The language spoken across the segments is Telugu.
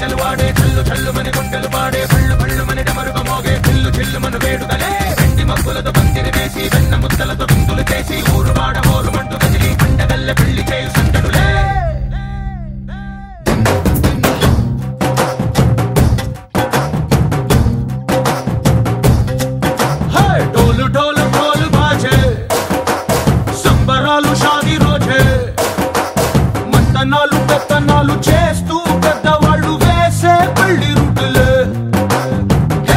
పాటలు వాడే చల్లు చల్లుమని గుండెలు పాడే పళ్ళు పళ్ళుమని డమరుగ మోగే చిల్లు చిల్లుమను వేడుకలే వెండి మబ్బులతో పందిరి వేసి వెన్న ముద్దలతో విందులు చేసి ఊరు వాడ ఊరు మంటు కదిలి పండగల్లె పెళ్లి చేయు సందడులే హే! డోలు డోలు డోలు బాజే సంబరాలు షాది రోజే మంతనాలు పెత్తనాలు చేస్తూ పెద్దవాళ్ళు వేసే పెళ్లి రుటులే హే!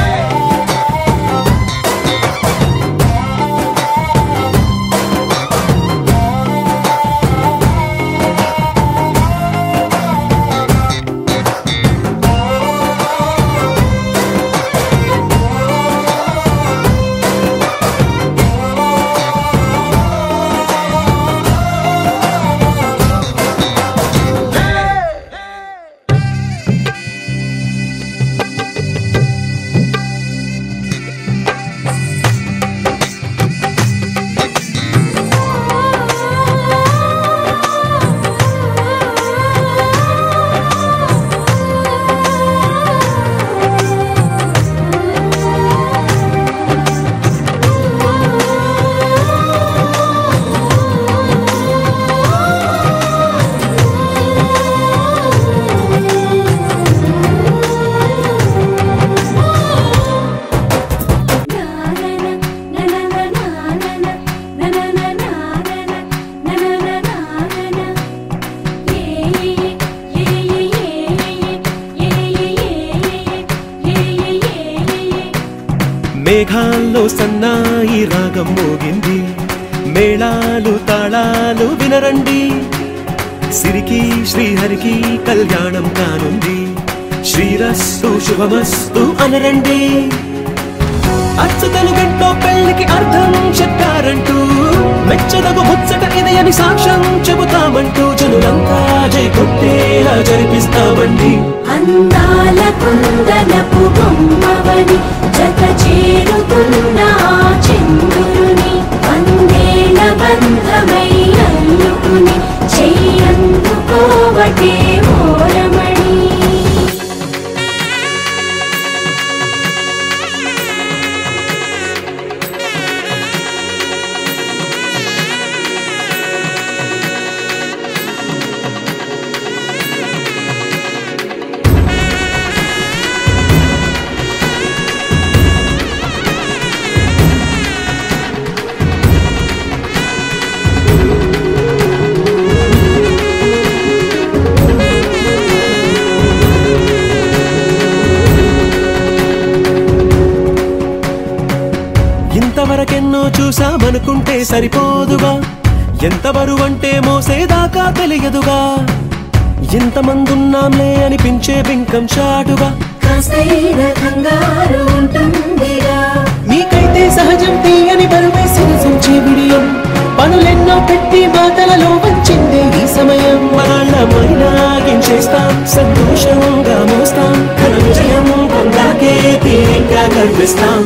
మేఘాల్లో సన్నాయి రాగం మోగింది మేళాలు తాళాలు వినరండి సిరికి శ్రీహరికి కళ్యాణం కానుంది శ్రీరస్తు శుభమస్తు అనరండి అచ్చుతలు గంటో పెళ్లికి అర్థం చెప్పారంటూ మెచ్చదగు ముచ్చట ఇది అని సాక్ష్యం చెబుతామంటూ జనులంతా జై కొట్టేలా జరిపిస్తామండి అందాల కుందనపు బొమ్మవని జత చేరుతున్న ఆ చంద్రుని వందేల బంధమై అల్లుకుని చెయ్యందుకోవటే ఓరమణి ఇంతవరకెన్నో చూసామనుకుంటే సరిపోదుగా ఎంత బరువంటే మోసేదాకా తెలియదుగా ఇంతమందున్నాంలే అనిపించే బింకం చాటుగా కాస్తైన కంగారు ఉంటుందిరా మీకైతే సహజం తీయని బరువే సిరసించే విడియం పనులెన్నో పెట్టి మాటలలో వచ్చిందే ఈ సమయం వాళ్ళమైనాగించేస్తాం సంతోషంగా మోస్తాం ఘన విజయం పొందాకే తీరిగ్గా కనిపిస్తాం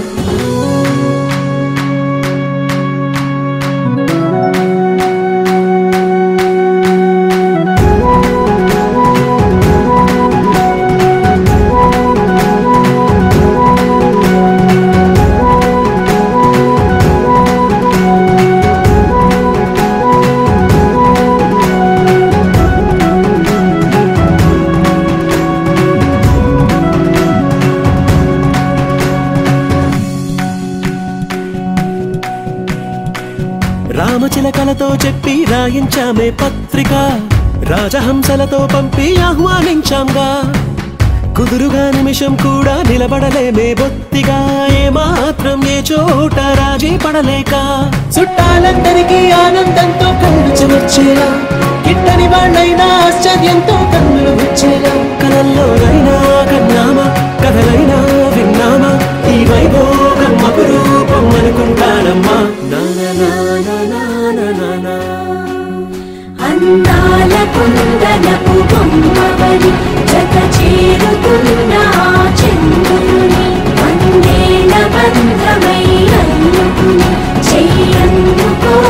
రామచిలకలతో చెప్పి రాయించామే పత్రిక రాజహంసలతో పంపి ఆహ్వానించాంగా కుదురుగా నిమిషం కూడా నిలబడలేమే బొత్తిగా ఏ మాత్రం ఏ చోట రాజీ పడలేక చుట్టాలందరికీ ఆనందంతో కళ్ళు చెమర్చేలా గిట్టని వాళ్ళైనా ఆశ్చర్యంతో కన్నులు వచ్చేలా కలల్లోనైనా కన్నామా కథలైనా విన్నామా ఈ వైభోగం అపురూపం అనుకుంటానమ్మా నా నా నా నా నా నా నా అందాల కుందనపు బొమ్మవని జత చేరుతున్న ఆ చంద్రుని వందేల బంధమై అల్లుకుని చెయ్యందుకో